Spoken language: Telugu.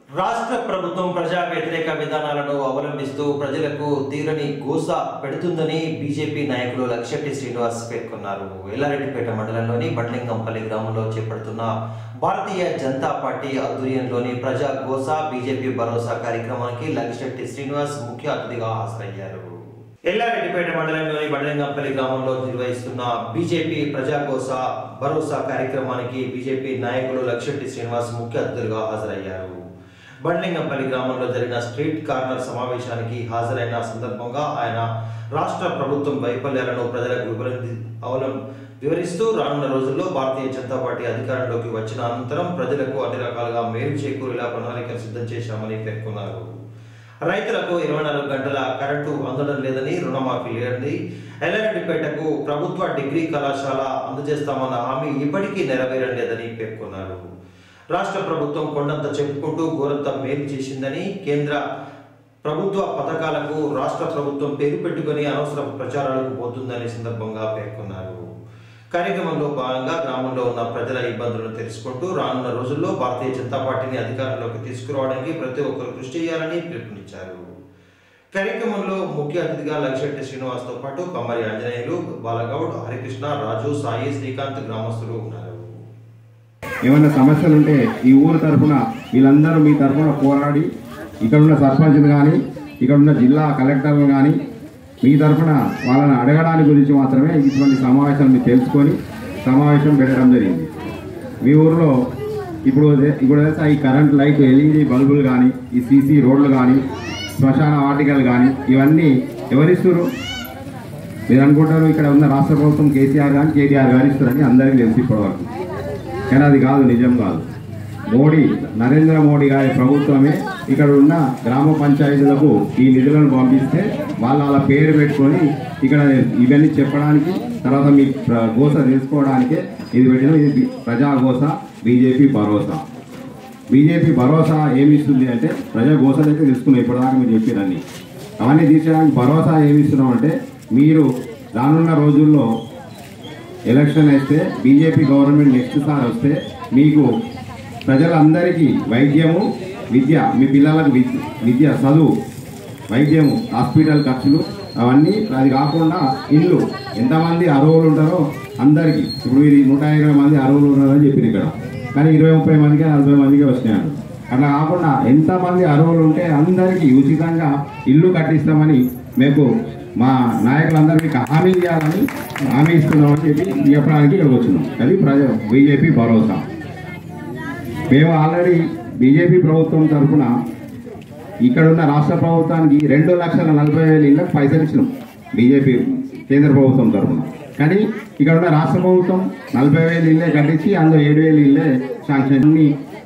రాష్ట్ర ప్రభుత్వం ప్రజా వ్యతిరేక విధానాలను అవలంబిస్తూ ప్రజలకు తీరని గోస పెడుతుందని బీజేపీ నాయకులు లక్షెట్టి శ్రీనివాస్ పేర్కొన్నారు ఎల్లారెడ్డిపేట మండలంలోని బండ్లింగంపల్లి గ్రామంలో చేపడుతున్న భారతీయ జనతా పార్టీ ఆధ్వర్యంలోని ప్రజా గోస బీజేపీ భరోసా కార్యక్రమానికి లక్షెట్టి శ్రీనివాస్ ముఖ్య అతిథిగా హాజరయ్యారు ఎల్లారెడ్డిపేట మండలంలోని బండ్లింగంపల్లి గ్రామంలో నిర్వహిస్తున్న బీజేపీ ప్రజాగోస భరోసా కార్యక్రమానికి బీజేపీ నాయకులు లక్షెట్టి శ్రీనివాస్ ముఖ్య అతిథులుగా హాజరయ్యారు బండ్లింగంపల్లి గ్రామంలో జరిగిన స్ట్రీట్ కార్నర్ సమావేశానికి హాజరైన సందర్భంగా ఆయన రాష్ట్ర ప్రభుత్వం వైఫల్యాలను ప్రజలకు వివరించి అవలం వివరిస్తూ రానున్న రోజుల్లో భారతీయ జనతా పార్టీ అధికారంలోకి వచ్చిన అనంతరం ప్రజలకు అన్ని రకాలుగా మేలు చేకూరేలా ప్రణాళికలు సిద్ధం చేశామని పేర్కొన్నారు రైతులకు ఇరవై నాలుగు గంటల కరెంటు అందడం లేదని రుణమాఫీ లేదని ఎల్లారెడ్డిపేటకు ప్రభుత్వ డిగ్రీ కళాశాల అందజేస్తామన్న హామీ ఇప్పటికీ నెరవేరడం లేదని పేర్కొన్నారు రాష్ట్ర ప్రభుత్వం కొండంత చెప్పుకుంటూ ఘోరంత మేలు చేసిందని కేంద్ర ప్రభుత్వ పథకాలకు రాష్ట్ర ప్రభుత్వం పేరు పెట్టుకొని అనవసర ప్రచారాలకు పోతుందని సందర్భంగా పేర్కొన్నారు కార్యక్రమంలో భాగంగా గ్రామంలో ఉన్న ప్రజల ఇబ్బందులను తెలుసుకుంటూ రానున్న రోజుల్లో భారతీయ జనతా పార్టీని అధికారంలోకి తీసుకురావడానికి ప్రతి ఒక్కరు కృషి చేయాలని పిలుపునిచ్చారు కార్యక్రమంలో ముఖ్య అతిథిగా లక్షెట్టి శ్రీనివాస్తో పాటు కమ్మరి ఆంజనేయులు బాలగౌడ్ హరికృష్ణ రాజు సాయి శ్రీకాంత్ గ్రామస్తులు ఉన్నారు ఏమైనా సమస్యలు ఉంటే ఈ ఊరు తరఫున వీళ్ళందరూ మీ తరఫున పోరాడి ఇక్కడ ఉన్న సర్పంచ్లు కానీ ఇక్కడ ఉన్న జిల్లా కలెక్టర్లు కానీ మీ తరఫున వాళ్ళని అడగడానికి గురించి మాత్రమే ఇటువంటి సమావేశాలు మీరు తెలుసుకొని సమావేశం పెట్టడం జరిగింది మీ ఊరిలో ఇప్పుడు అదే- ఇప్పుడు తెలుసా ఈ కరెంట్ లైట్ ఎల్ఈడి బల్బులు కానీ ఈ సీసీ రోడ్లు కానీ శ్మశాన వాటికలు కానీ ఇవన్నీ ఎవరిస్తారు మీరు అనుకుంటారు ఇక్కడ ఉన్న రాష్ట్ర ప్రభుత్వం కేసీఆర్ కానీ కేటీఆర్ గారు ఇస్తారని అందరికీ తెలిసి ఇప్పటివరకు కానీ అది కాదు నిజం కాదు మోడీ నరేంద్ర మోడీ గారి ప్రభుత్వమే ఇక్కడ ఉన్న గ్రామ పంచాయతీలకు ఈ నిధులను పంపిస్తే వాళ్ళు అలా పేరు పెట్టుకొని ఇక్కడ ఇవన్నీ చెప్పడానికి తర్వాత మీ ప్ర- గోస తెలుసుకోవడానికే ఇది పెట్టిన ఇది ప్రజా గోస బీజేపీ భరోసా బీజేపీ భరోసా ఏమి ఇస్తుంది అంటే ప్రజా గోసలు అయితే తెలుసుకున్నాం ఇప్పటిదాకా మీరు చెప్పిరని అవన్నీ తీర్చడానికి భరోసా ఏమి ఇస్తున్నాం అంటే మీరు రానున్న రోజుల్లో ఎలక్షన్ వేస్తే బీజేపీ గవర్నమెంట్ నెక్స్ట్ సార్ వస్తే మీకు ప్రజలందరికీ వైద్యము విద్య మీ పిల్లలకు విద్య విద్య చదువు వైద్యము హాస్పిటల్ ఖర్చులు అవన్నీ అది కాకుండా ఇల్లు ఎంతమంది అర్హులు ఉంటారో అందరికీ ఇప్పుడు ఇది నూట ఇరవై మంది అర్హులు ఉన్నారని చెప్పింది ఇక్కడ కానీ ఇరవై ముప్పై మందికి నలభై మందికి వచ్చినారు అట్లా కాకుండా ఎంతమంది అర్హులు ఉంటే అందరికీ ఉచితంగా ఇల్లు కట్టిస్తామని మీకు మా నాయకులందరికీ హామీ ఇవ్వాలని హామీ ఇస్తున్నామని చెప్పి చెప్పడానికి ఇక్కడికి వచ్చినాం అది ప్రజ బీజేపీ భరోసా మేము ఆల్రెడీ బీజేపీ ప్రభుత్వం తరఫున ఇక్కడ ఉన్న రాష్ట్ర ప్రభుత్వానికి రెండు లక్షల నలభై వేల ఇళ్ళకి పైసలు ఇచ్చినాం బీజేపీ కేంద్ర ప్రభుత్వం తరఫున కానీ ఇక్కడ ఉన్న రాష్ట్ర ప్రభుత్వం నలభై వేలు ఇల్లే కట్టించి అందులో ఏడు వేలు ఇల్లే శాంక్షన్